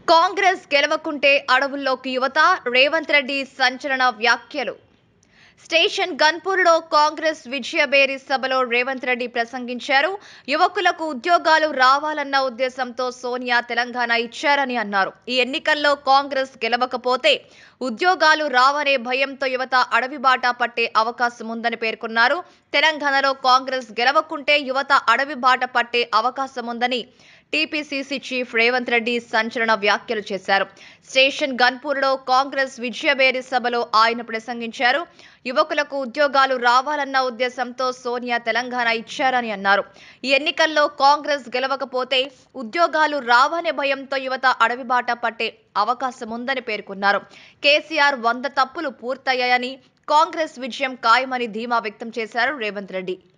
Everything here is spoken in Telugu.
కాంగ్రెస్ గెలవకుంటే అడవుల్లోకి యువత రేవంత్ రెడ్డి సంచలన వ్యాఖ్యలు స్టేషన్ గన్పూర్లో కాంగ్రెస్ విజయబేరి సభలో రేవంత్ రెడ్డి ప్రసంగించారు యువకులకు ఉద్యోగాలు రావాలన్న ఉద్దేశంతో సోనియా తెలంగాణ ఇచ్చారని అన్నారు ఈ ఎన్నికల్లో కాంగ్రెస్ గెలవకపోతే ఉద్యోగాలు రావనే భయంతో యువత అడవి బాట పట్టే అవకాశం ఉందని పేర్కొన్నారు తెలంగాణలో కాంగ్రెస్ గెలవకుంటే యువత అడవి బాట పట్టే అవకాశం ఉందని టీపీసీసీ చీఫ్ రేవంత్ రెడ్డి సంచలన వ్యాఖ్యలు చేశారు స్టేషన్ గన్పూర్లో కాంగ్రెస్ విజయబేరి సభలో ఆయన ప్రసంగించారు యువకులకు ఉద్యోగాలు రావాలన్న ఉద్దేశంతో సోనియా తెలంగాణ ఇచ్చారని అన్నారు ఈ ఎన్నికల్లో కాంగ్రెస్ గెలవకపోతే ఉద్యోగాలు రావనే భయంతో యువత అడవి బాట పట్టే అవకాశం ఉందని పేర్కొన్నారు కేసీఆర్ వంద తప్పులు పూర్తయ్యాయని కాంగ్రెస్ విజయం ఖాయమని ధీమా వ్యక్తం చేశారు రేవంత్ రెడ్డి